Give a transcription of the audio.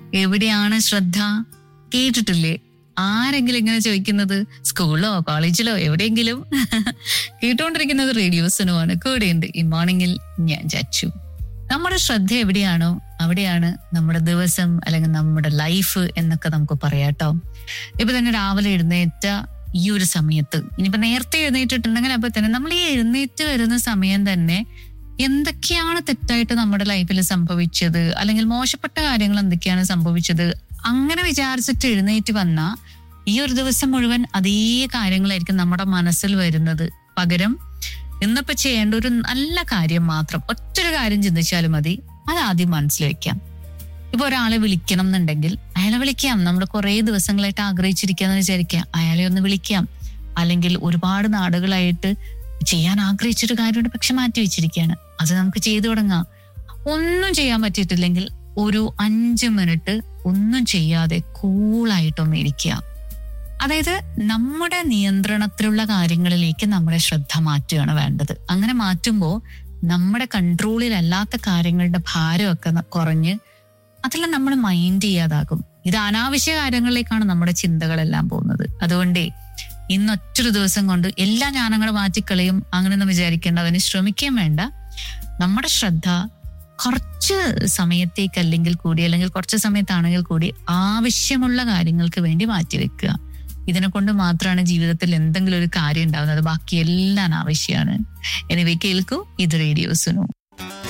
എവിടെയാണ് ശ്രദ്ധ കേട്ടിട്ടില്ലേ ആരെങ്കിലും ഇങ്ങനെ ചോദിക്കുന്നത് സ്കൂളിലോ കോളേജിലോ എവിടെയെങ്കിലും കേട്ടുകൊണ്ടിരിക്കുന്നത് റേഡിയോസിനുമാണ് കൂടെയുണ്ട് ഈ മോർണിംഗിൽ ഞാൻ ചച്ചു നമ്മുടെ ശ്രദ്ധ എവിടെയാണോ അവിടെയാണ് നമ്മുടെ ദിവസം അല്ലെങ്കിൽ നമ്മുടെ ലൈഫ് എന്നൊക്കെ നമുക്ക് പറയാട്ടോ ഇപ്പൊ തന്നെ രാവിലെ എഴുന്നേറ്റ ഈ ഒരു സമയത്ത് ഇനിയിപ്പോ നേരത്തെ എഴുന്നേറ്റിട്ടുണ്ടെങ്കിൽ അപ്പൊ തന്നെ നമ്മൾ ഈ എഴുന്നേറ്റ് വരുന്ന സമയം തന്നെ എന്തൊക്കെയാണ് തെറ്റായിട്ട് നമ്മുടെ ലൈഫിൽ സംഭവിച്ചത് അല്ലെങ്കിൽ മോശപ്പെട്ട കാര്യങ്ങൾ എന്തൊക്കെയാണ് സംഭവിച്ചത് അങ്ങനെ വിചാരിച്ചിട്ട് എഴുന്നേറ്റ് വന്ന ഈ ഒരു ദിവസം മുഴുവൻ അതേ കാര്യങ്ങളായിരിക്കും നമ്മുടെ മനസ്സിൽ വരുന്നത് പകരം ഇന്നിപ്പോ ചെയ്യേണ്ട ഒരു നല്ല കാര്യം മാത്രം ഒറ്റൊരു കാര്യം ചിന്തിച്ചാലും മതി അത് ആദ്യം മനസ്സിൽ വെക്കാം ഇപ്പൊ ഒരാളെ വിളിക്കണം എന്നുണ്ടെങ്കിൽ അയാളെ വിളിക്കാം നമ്മൾ കുറെ ദിവസങ്ങളായിട്ട് ആഗ്രഹിച്ചിരിക്കാന്ന് വിചാരിക്കാം അയാളെ ഒന്ന് വിളിക്കാം അല്ലെങ്കിൽ ഒരുപാട് നാടുകളായിട്ട് ചെയ്യാൻ ആഗ്രഹിച്ചൊരു കാര്യമുണ്ട് പക്ഷെ മാറ്റി വെച്ചിരിക്കുകയാണ് അത് നമുക്ക് ചെയ്തു തുടങ്ങാം ഒന്നും ചെയ്യാൻ പറ്റിയിട്ടില്ലെങ്കിൽ ഒരു അഞ്ച് മിനിറ്റ് ഒന്നും ചെയ്യാതെ കൂളായിട്ടൊന്ന് ഇരിക്കുക അതായത് നമ്മുടെ നിയന്ത്രണത്തിലുള്ള കാര്യങ്ങളിലേക്ക് നമ്മുടെ ശ്രദ്ധ മാറ്റുകയാണ് വേണ്ടത് അങ്ങനെ മാറ്റുമ്പോൾ നമ്മുടെ കൺട്രോളിലല്ലാത്ത കാര്യങ്ങളുടെ ഭാരമൊക്കെ ന- കുറഞ്ഞ് അതെല്ലാം നമ്മൾ മൈൻഡ് ചെയ്യാതാകും ഇത് അനാവശ്യ കാര്യങ്ങളിലേക്കാണ് നമ്മുടെ ചിന്തകളെല്ലാം പോകുന്നത് അതുകൊണ്ടേ ഇന്നൊറ്റൊരു ദിവസം കൊണ്ട് എല്ലാം ഞാനങ്ങോട്ട് മാറ്റിക്കളയും അങ്ങനെയൊന്നും വിചാരിക്കേണ്ട അതിന് ശ്രമിക്കുകയും വേണ്ട നമ്മുടെ ശ്രദ്ധ കുറച്ച് സമയത്തേക്ക് അല്ലെങ്കിൽ കൂടി അല്ലെങ്കിൽ കുറച്ച് സമയത്താണെങ്കിൽ കൂടി ആവശ്യമുള്ള കാര്യങ്ങൾക്ക് വേണ്ടി മാറ്റിവെക്കുക ഇതിനെ കൊണ്ട് മാത്രമാണ് ജീവിതത്തിൽ എന്തെങ്കിലും ഒരു കാര്യം ഉണ്ടാവുന്നത് ബാക്കി എല്ലാം ആവശ്യമാണ് എനിവേ കേൾക്കൂ ഇത് റേഡിയോസിനു